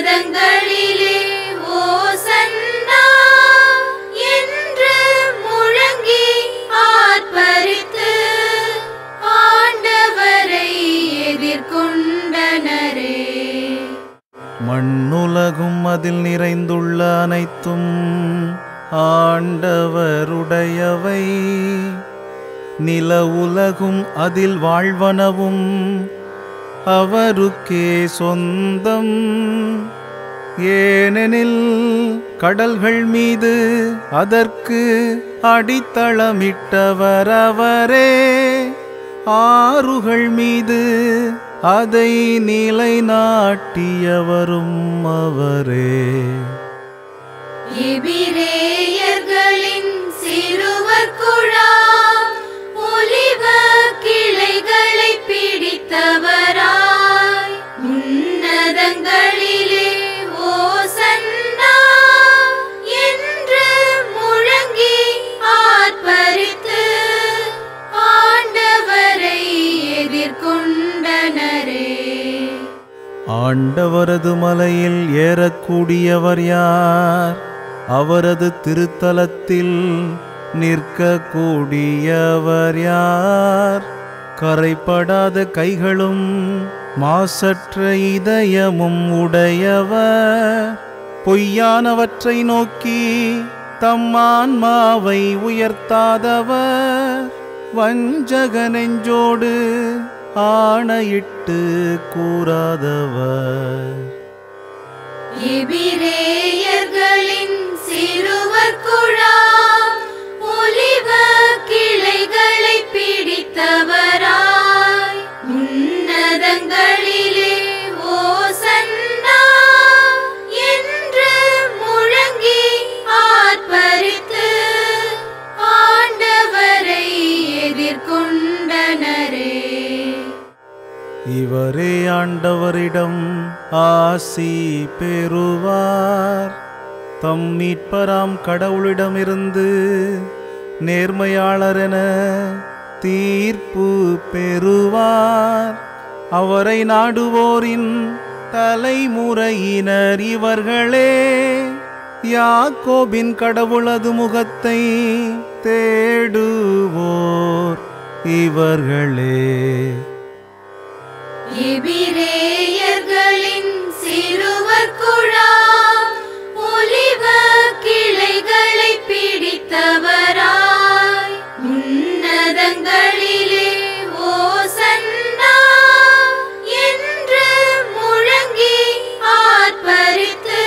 உன்னதங்களிலே ஓசன்னா என்று முழங்கி ஆர்ப்பரித்து ஆண்டவரை எதிர்கொண்டனரே மண்ணுலகும் அதில் நிறைந்துள்ள அனைத்தும் ஆண்டவருடையவை நில உலகும் அதில் வாழ்வனவும் அவருக்கே சொந்தம் ஏனெனில் கடல்கள் மீது அதற்கு அடித்தளமிட்டவர் அவரே ஆறுகள் மீது அதை நிலைநாட்டியவரும் அவரே எபிரேயர்களின் சிறுவர் குழாம் ஒலிவ கிளைகளை பிடித்தவராய் உன்னதங்களிலே ஓசன்னா என்று முழங்கி ஆர்ப்பரித்து ஆண்டவரை எதிர்கொண்டனரே ஆண்டவரது மலையில் ஏறக்கூடியவர் யார் அவரது திருத்தலத்தில் நிற்கக்கூடியவர் யார் கரைப்படாத கைகளும் மாசற்ற இதயமும் உடையவர் பொய்யானவற்றை நோக்கி தம் ஆன்மாவை உயர்த்தாதவர் வஞ்சக நெஞ்சோடு ஆணையிட்டு கூறாதவர் எபிரேயர்களின் சிறுவர் குழாம் ஒலிவ கிளைகளை பிடித்தவராய் உன்னதங்களிலே ஓசன்னா என்று முழங்கி ஆர்ப்பரித்து ஆண்டவரை எதிர்கொண்டனரே இவரே ஆண்டவரிடம் ஆசி பெறுவார் தம் மீட்பராம் கடவுளிடமிருந்து நேர்மையாளரென தீர்ப்பு பெறுவார் அவரை நாடுவோரின் தலைமுறையினர் இவர்களே யாக்கோபின் கடவுளது முகத்தை தேடுவோர் இவர்களே எபிரேயர்களின் சிறுவர் குழாம் ஒலிவ கிளைகளை பிடித்தவராய் உன்னதங்களிலே ஓசன்னா என்று முழங்கி ஆர்ப்பரித்து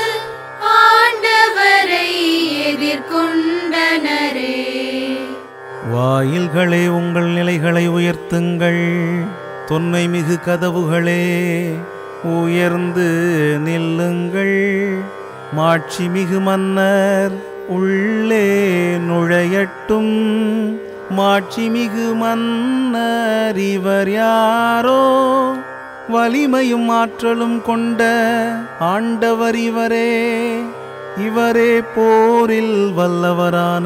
ஆண்டவரை எதிர்கொண்டனரே வாயில்களே உங்கள் நிலைகளை உயர்த்துங்கள் தொன்மை மிகு கதவுகளே உயர்ந்து நில்லுங்கள் மாட்சி மிகு மன்னர் உள்ளே நுழையட்டும் மாட்சி மிகு மன்னர் இவர் யாரோ வலிமையும் ஆற்றலும் கொண்ட ஆண்டவர் இவரே இவரே போரில் வல்லவரான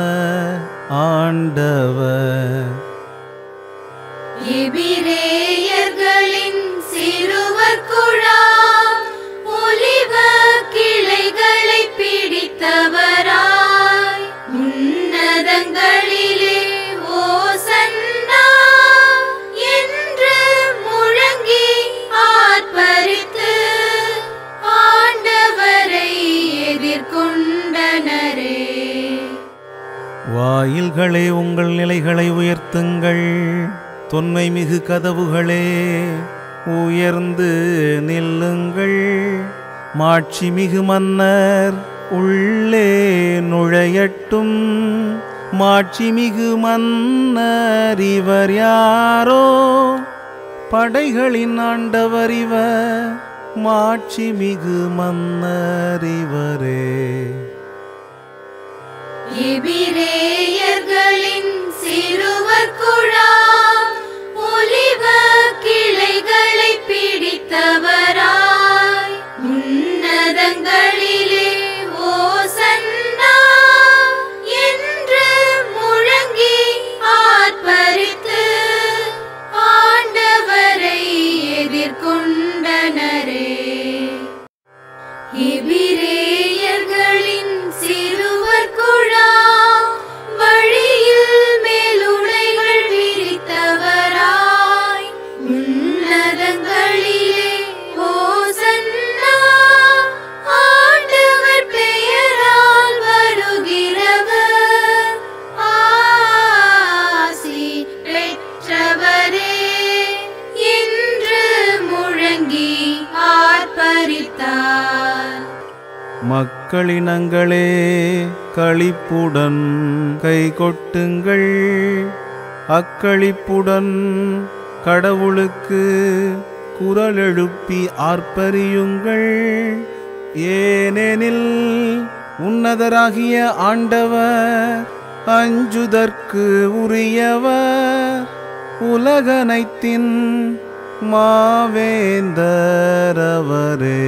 ஆண்டவர் எபிரேயர்களின் சிறுவர் குழாம் ஒலிவ கிளைகளை பிடித்தவராய் உன்னதங்களிலே ஓசன்னா என்று முழங்கி ஆர்ப்பரித்து ஆண்டவரை எதிர்கொண்டனரே வாயில்களே உங்கள் நிலைகளை உயர்த்துங்கள் தொன்மை மிகு கதவுகளே உயர்ந்து நில்லுங்கள் மாட்சி மிகு மன்னர் உள்ளே நுழையட்டும் மாட்சி மிகு மன்னர் இவர் யாரோ படைகளின் ஆண்டவர் இவர் மாட்சி மிகு மன்னர் இவரே எபிரேயர்களின் சிறுவர் குழாம் ஒலிவ கிளைகளை பிடித்தவராய் உன்னதங்களிலே ஓசன்னா என்று முழங்கி ஆர்ப்பரித்து ஆண்டவரை எதிர்கொண்டனரே எபிரேயர்களின் சிறுவர் குழாம் வழியில் மேலுடைகள் விரித்தவராய் உன்னதங்களிலே ஓசன்னா ஆண்டவர் பெயரால் வருகிறவர் ஆசி பெற்றவரே என்று முழங்கி ஆர்ப்பரித்தார் மக்களினங்களே களிப்புடன் கை கொட்டுங்கள் அக்களிப்புடன் கடவுளுக்கு குரல் எழுப்பி ஆர்ப்பரியுங்கள் ஏனெனில் உன்னதராகிய ஆண்டவர் அஞ்சுதற்கு உரியவர் உலகனைத்தின் மாவேந்தரவரே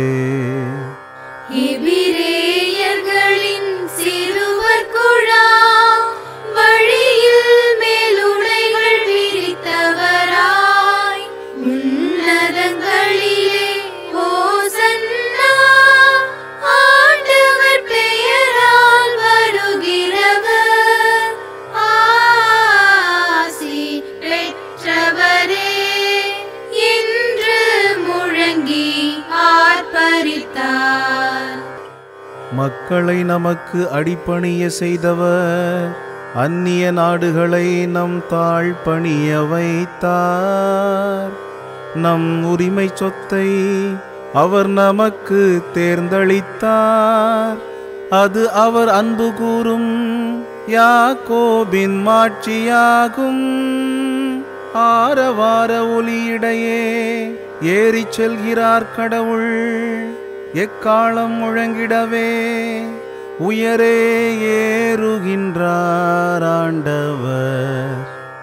எபிரேயர்களின் சிறுவர் குழாம் வழியில் மேலுடைகள் விரித்தவராய் உன்னதங்களிலே ஓசன்னா ஆண்டவர் பெயரால் வருகிறவர் ஆசி பெற்றவரே என்று முழங்கி ஆர்ப்பரித்தார் மக்களை நமக்கு அடிபணிய செய்தவர் அந்நிய நாடுகளை நம் தாழ் பணிய வைத்தார் நம் உரிமை சொத்தை அவர் நமக்கு தேர்ந்தளித்தார் அது அவர் அன்பு கூறும் யாக்கோபின் மாட்சியாகும் ஆரவார ஒலியிடையே ஏறிச் செல்கிறார் கடவுள் எக்காலம் முழங்கிடவே உயரே ஏறுகின்றார் ஆண்டவர்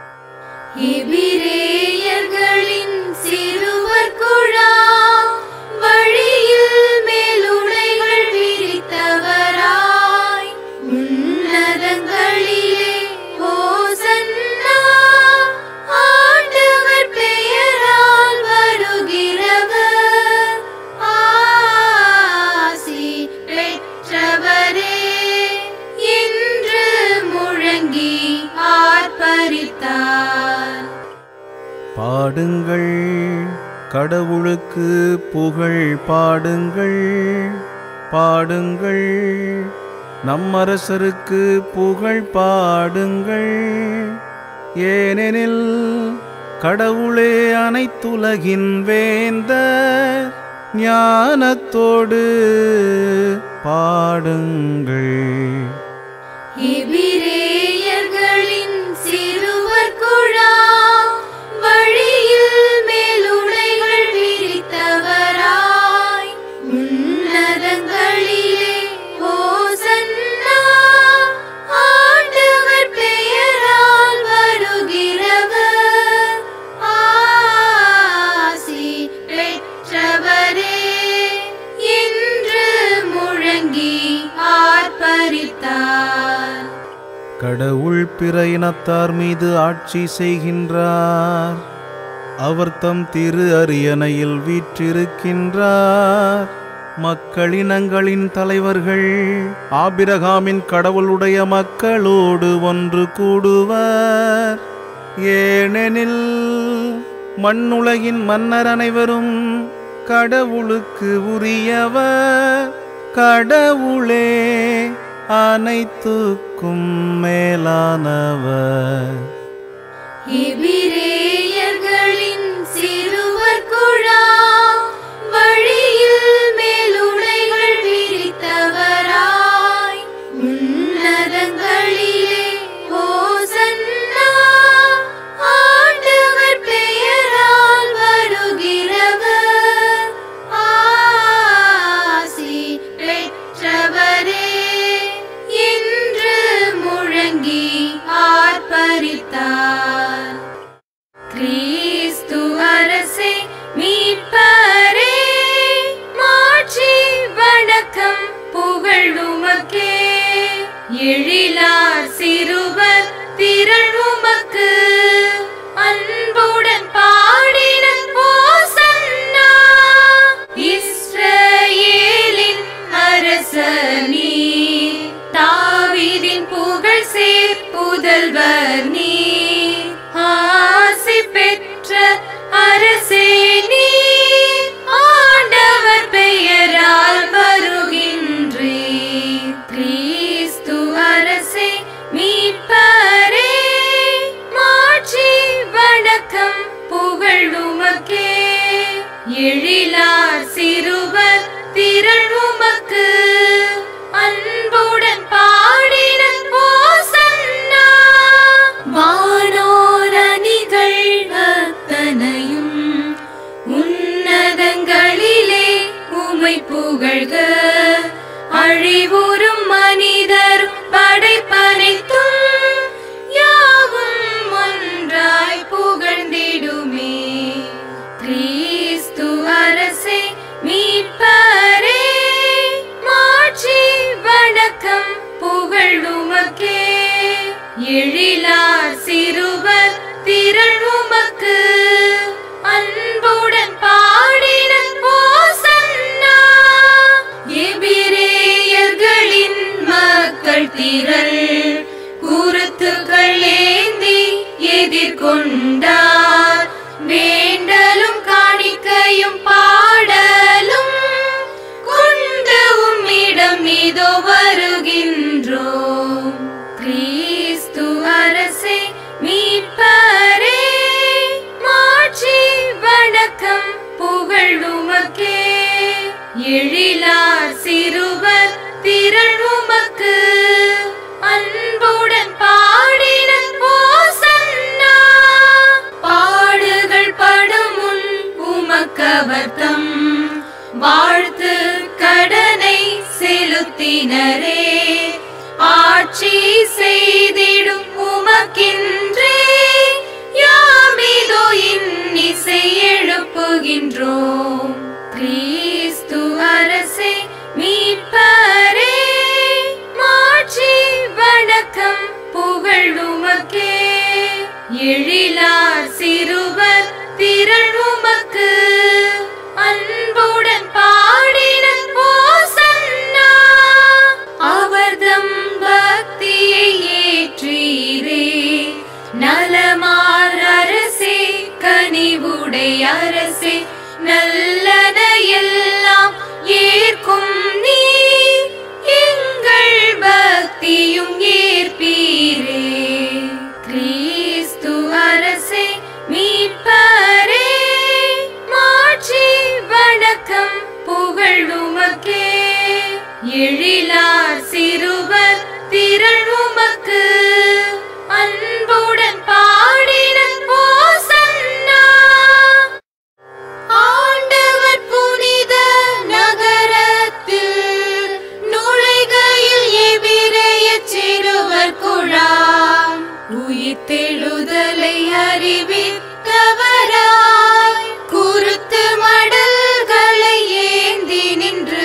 எபிரேயர்களின் சிறுவர் குழாம் வழியில் மேலுடைகள் விரித்தவராய் உன்னதங்களிலே ஓசன்னா ஆண்டவர் பெயரால் வருகிறவர் ஆசி பெற்றவரே என்று முழங்கி ஆர்ப்பரித்தார் பாடுங்கள் கடவுளுக்கு புகழ் பாடுங்கள் பாடுங்கள் நம் அரசருக்கு புகழ் பாடுங்கள் ஏனெனில் கடவுளே அனைத்துலகின் வேந்தர் ஞானத்தோடு பாடுங்கள் எபிரேயர்களின் சிறுவர் குழாம் வழியில் மேலுடைகள் விரித்தவராய் உன்னதங்களிலே ஓசன்னா ஆண்டவர் பெயரால் வருகிறவர் ஆசி பெற்றவரே என்று முழங்கி ஆர்ப்பரித்தார் கடவுள் பிற இனத்தார் மீது ஆட்சி செய்கின்றார் அவர் தம் திரு அரியணையில் வீற்றிருக்கின்றார் மக்களினங்களின் தலைவர்கள் ஆபிரகாமின் கடவுளுடைய மக்களோடு ஒன்று கூடுவர் ஏனெனில் மண்ணுலகின் மன்னர் அனைவரும் கடவுளுக்கு உரியவர் கடவுளே அனைத்துக்கும் மேலானவர் எபிரேயர்களின் சிறுவர் குழாம் வழியில் மேலுடைகள் விரித்தவராய் உன்னதங்களிலே ஓசன்னா ஆண்டவர் பெயரால் வருகிறவர் ஆசி பெற்றவரே என்று முழங்கி ஆர்ப்பரித்தார் புகழ்க அழிவுறும் மனிதரும் படைப்பனைத்தும் யாவும் ஒன்றாய் புகழ்ந்திடுமே கிறிஸ்து அரசே மீட்பரே மாட்சி வணக்கம் புகழ் உமக்கே எழிலார் சிறுவர் திரள் உமக்கு அன்புடன் பாடின ஓசன்னா எபிரேயர்களின் மக்கள் திரள் குருத்துக்கள் ஏந்தி எதிர்கொண்டார் வேண்டலும் காணிக்கையும் பாடலும் கொண்டு உம்மிடம் இதோ வருகின்றோம் கிறிஸ்து அரசே மீட்பரே மாட்சி வணக்கம் புகழ் உமக்கே எழிலார் சிறுவர் திரள் உமக்கு அன்புடன் பாடின ஓசன்னா பாடுகள் படும் முன் உமக்கவர்த்தம் வாழ்த்து கடனை செலுத்தினரே ஆட்சி செய்திடும் உமக்கின்றே யாமிதோ இன்னிசை எழுப்புகின்றோம் கிறிஸ்து அரசே மீட்பரே மாட்சி வணக்கம் புகழ் உமக்கே எழிலார் சிறுவர் திரள் உமக்கு அன்புடன் பாடின ஓசன்னா அவர்தம் பக்தியை ஏற்றீரே நலமார் அரசே கனிவுடை அரசே நல்லதையெல்லாம் ஏற்கும் நீ எங்கள் பக்தியும் ஏற்பீரே கிறிஸ்து அரசே மீட்பரே மாட்சி வணக்கம் புகழ் உமக்கே எழிலார் சிறுவர் திரள் உமக்கு அன்புடன் பாடின ஓசன்னா ஆண்டவர் புனித நகரத்தில் நுழைகையில் எபிரேய சிறுவர் குழாம் உயிர்த்தெழுதலை அறிவித்தவராய் குருத்து மடல்களை ஏந்தி நின்று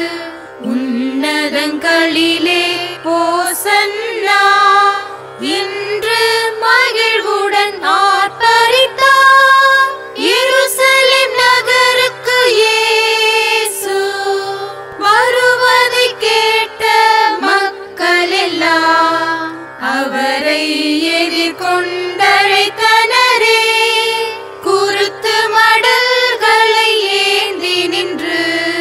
உன்னதங்களிலே ஓசன்னா இன்று மகிழ்வுடன் ஆர்ப்பரித்தார் எருசலேம் நகருக்கு இயேசு வருவதை கேட்ட மக்கள் எல்லாம் அவரை எதிர்கொண்டழைத்தனரே குருத்து மடல்களை ஏந்தி நின்று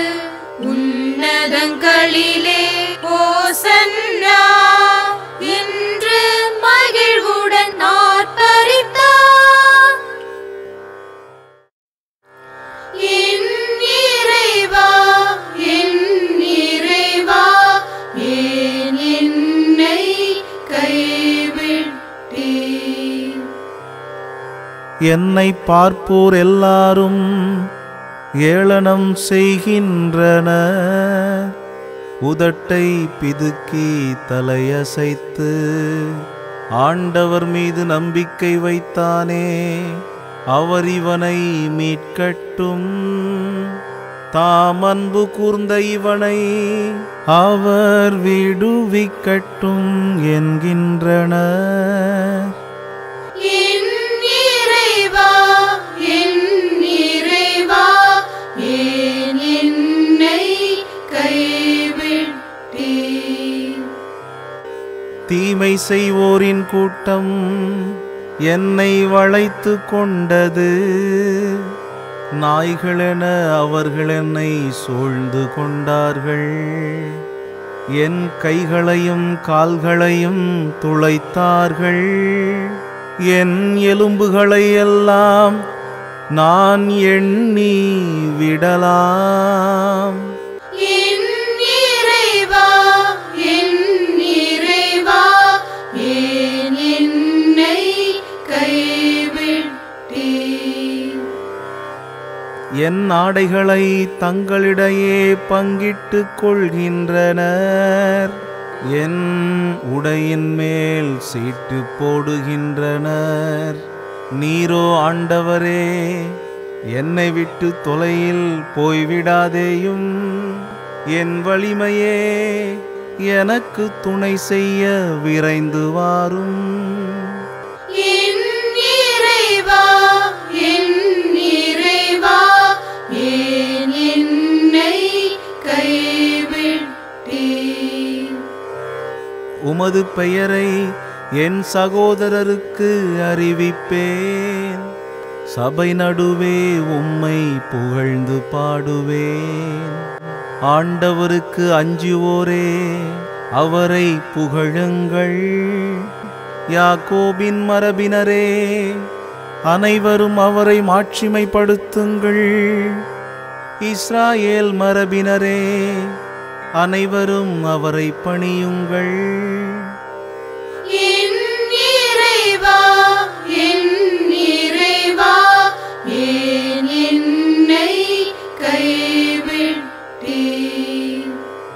உன்னதங்களிலே ஓசன்னா என்று மகிழ்வுடன் ஆர்ப்பரித்தார் என் இறைவா என் இறைவா ஏன் என்னை கைவிட்டீர் என்னை பார்ப்போர் எல்லாரும் ஏளனம் செய்கின்றனர் உதட்டை பிதுக்கி தலையசைத்து ஆண்டவர் மீது நம்பிக்கை வைத்தானே அவர் இவனை மீட்கட்டும் தாம் அன்பு கூர்ந்த இவனை அவர் விடுவிக்கட்டும் என்கின்றனர் என் இறைவா என் இறைவா ஏன் என்னை கைவிட்டீர் தீமை செய்வோரின் கூட்டம் என்னை வளைத்து கொண்டது நாய்களென அவர்கள் என்னை சூழ்ந்து கொண்டார்கள் என் கைகளையும் கால்களையும் துளைத்தார்கள் என் எலும்புகளை எல்லாம் நான் எண்ணி விடலாம் என் இறைவா என் இறைவா ஏன் என்னை கைவிட்டீர் என் ஆடைகளை தங்களிடையே பங்கிட்டுக் கொள்கின்றனர் என் உடையின் மேல் சீட்டு போடுகின்றனர் நீரோ ஆண்டவரே என்னை விட்டு தொலையில் போய்விடாதேயும் என் வலிமையே எனக்கு துணை செய்ய விரைந்து வாரும் என் இறைவா என் இறைவா ஏன் என்னை கைவிட்டீர் உமது பெயரை என் சகோதரருக்கு அறிவிப்பேன் சபை நடுவே உம்மை புகழ்ந்து பாடுவேன் ஆண்டவருக்கு அஞ்சுவோரே அவரை புகழுங்கள் யாக்கோபின் மரபினரே அனைவரும் அவரை மாட்சிமைப்படுத்துங்கள் இஸ்ராயேல் மரபினரே அனைவரும் அவரை பணியுங்கள் என் இறைவா என் இறைவா ஏன் என்னை கைவிட்டீர்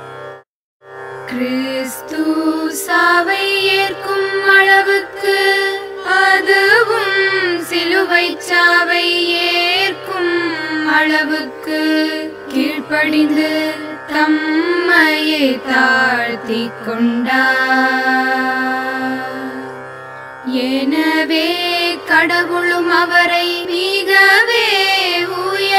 கிறிஸ்து சாவை ஏற்கும் அளவுக்கு அதுவும் சிலுவை சாவை ஏற்கும் அளவுக்கு கீழ்ப்படிந்து தம்மையே தாழ்த்தி கொண்டார் எனவே கடவுளும் அவரை மிகவே உயர்த்தினார்